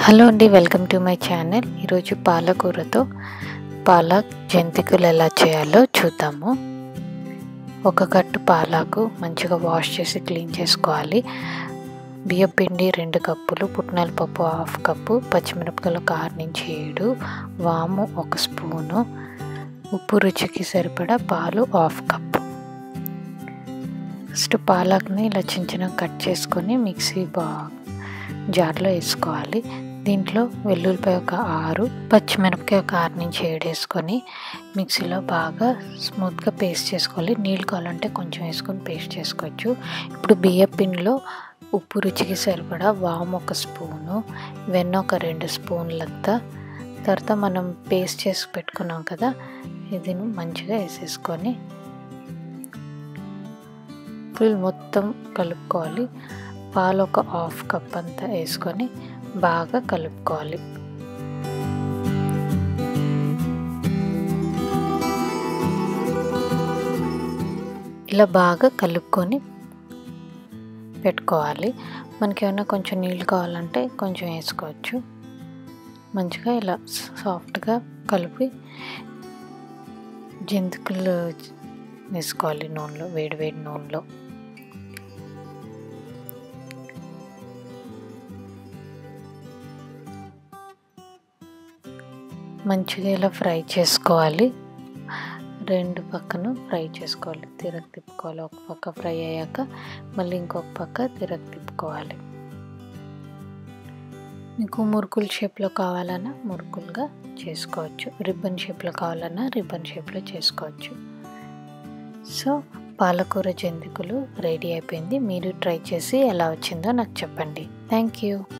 hello అండి welcome to my channel ఈరోజు పాలకూరతో పాలక్ జంతికలు ఎలా చేయాలో చూద్దాము ఒక కట్టు పాలాకు మంచిగా వాష్ చేసి క్లీన్ చేసుకోవాలి బియ్యం పిండి రెండు కప్పులు పుట్నాల పప్పు హాఫ్ కప్పు పచ్చిమిరపకాయలు ఒక ఆరు నుంచి ఏడు వాము ఒక స్పూను ఉప్పు రుచికి సరిపడా పాలు హాఫ్ కప్పు ఫస్ట్ పాలక్ని ఇలా చిన్న చిన్న కట్ చేసుకొని మిక్సీ బా జార్లో వేసుకోవాలి దీంట్లో వెల్లుల్లిపాయ ఒక ఆరు పచ్చిమిరపకాయ ఒక ఆరు నుంచి ఏడు వేసుకొని మిక్సీలో బాగా స్మూత్గా పేస్ట్ చేసుకోవాలి నీళ్ళు కావాలంటే కొంచెం వేసుకొని పేస్ట్ చేసుకోవచ్చు ఇప్పుడు బియ్య పిండిలో ఉప్పు రుచికి సరిపడా వాము ఒక స్పూను వెన్న ఒక రెండు స్పూన్లంతా తర్వాత మనం పేస్ట్ చేసి పెట్టుకున్నాం కదా ఇది మంచిగా వేసేసుకొని ఫుల్ మొత్తం కలుపుకోవాలి పాలు ఒక హాఫ్ కప్ అంతా వేసుకొని బాగా కలుపుకోవాలి ఇలా బాగా కలుపుకొని పెట్టుకోవాలి మనకి ఏమైనా కొంచెం నీళ్ళు కావాలంటే కొంచెం వేసుకోవచ్చు మంచిగా ఇలా సాఫ్ట్గా కలిపి జంతికలు వేసుకోవాలి నూనెలో వేడి వేడి నూనెలో మంచిగా ఇలా ఫ్రై చేసుకోవాలి రెండు పక్కన ఫ్రై చేసుకోవాలి తిరగ తిప్పుకోవాలి ఒక పక్క ఫ్రై అయ్యాక మళ్ళీ ఇంకొక పక్క తిరగ తిప్పుకోవాలి మీకు మురుకుల షేప్లో కావాలన్నా మురుకులుగా చేసుకోవచ్చు రిబ్బన్ షేప్లో కావాలన్నా రిబ్బన్ షేప్లో చేసుకోవచ్చు సో పాలకూర జంతికలు రెడీ అయిపోయింది మీరు ట్రై చేసి ఎలా వచ్చిందో నాకు చెప్పండి థ్యాంక్ యూ